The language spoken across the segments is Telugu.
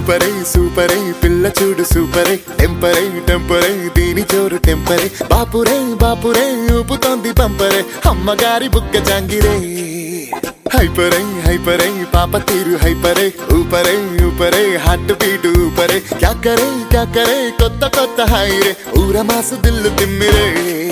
సూపరే సూపరే పిల్ల చూడు సూపరే టెంపరే టెంపరే దీని జోరు టెంపరే బాపురే బాపురే ఊపుతోంది పంపరే అమ్మగారి బుక్క జాంగిరే హైపరై హైపరై పాప తీరు హైపరే ఊపరే ఊపరే హార్ట్ బీట్ ఊపరే క్యాకరే క్యాకరే కొత్త కొత్త హైరే ఊర మాసు దిల్లు తిమ్మిరే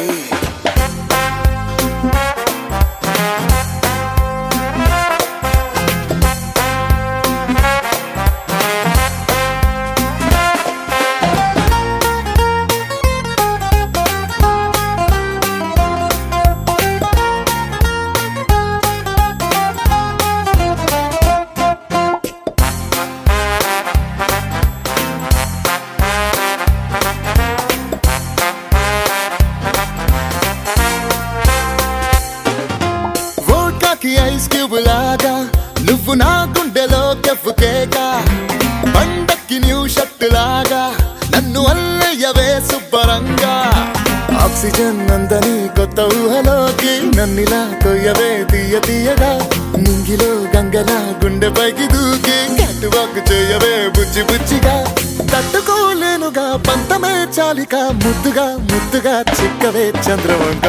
వోడ్కాకి ఐస్ క్యూబ్ లాగా నువ్వు నా గుండెలో కెఫ్ కేక పండక్కి న్యూ షర్ట్ లాగా నన్ను అల్లయ్యవే శుభ్రంగా ఆక్సిజన్ అందని కొత్త ఊహలోకి నన్నిలా కొయ్యవే తీయ తీయగా నింగిలో గంగలా గుండె పైకి దూకి క్యాట్ వాక్ చేయవే బుజ్జి బుజ్జిగా తట్టుకోలేనుగా పంతమే చాలిక ముద్దుగా ముద్దుగా చిక్కవే చంద్రవంక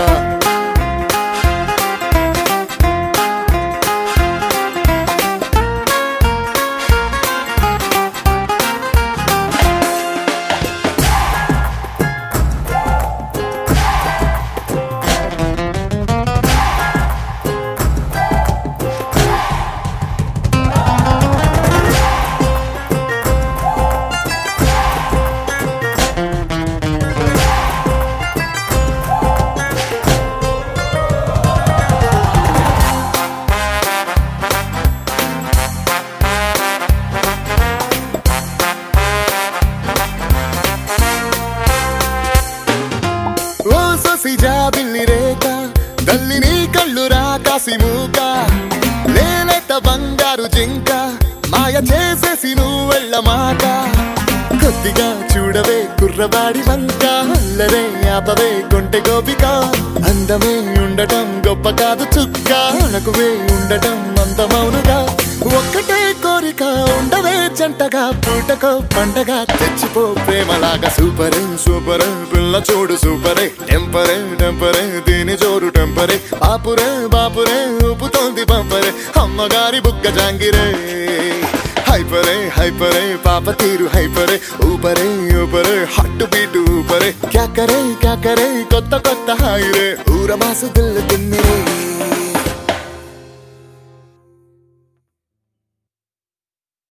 ఓ ససి జాబిల్లి రేఖ తల్లి నీ కళ్ళు రా కాసి మూక లేలేత బంగారు జింక మాయ చేసేసి నువ్వు వెళ్ళమాక కొద్దిగా చూడవే కుర్రవాడి వంక అల్లరే ఆపవే కొంటె గోపిక అందమే ఉండటం గొప్ప కాదు చుక్క అణకువే ఉండటం అందమౌనుగా ఒక్కటే కోరిక ఉండవే జంటగా పూటకో పండగ తెచ్చిపో ప్రేమలాగా సూపరే సూపరే పిల్ల చూడు సూపరే టెంపరే టెంపరే దీని జోరు టెంపరే బాపురే బాపురే ఊపుతోంది పంపరే అమ్మగారి బుగ్గ జాంగిరే హైపరే హైపరే పాప తీరు హైపరే ఊపరే ఊపరే హట్టు బీటు ఊపరే క్యాకరే క్యాకరే కొత్త కొత్త హాయిరే ఊర మాసు దిల్లు తిమ్మిరే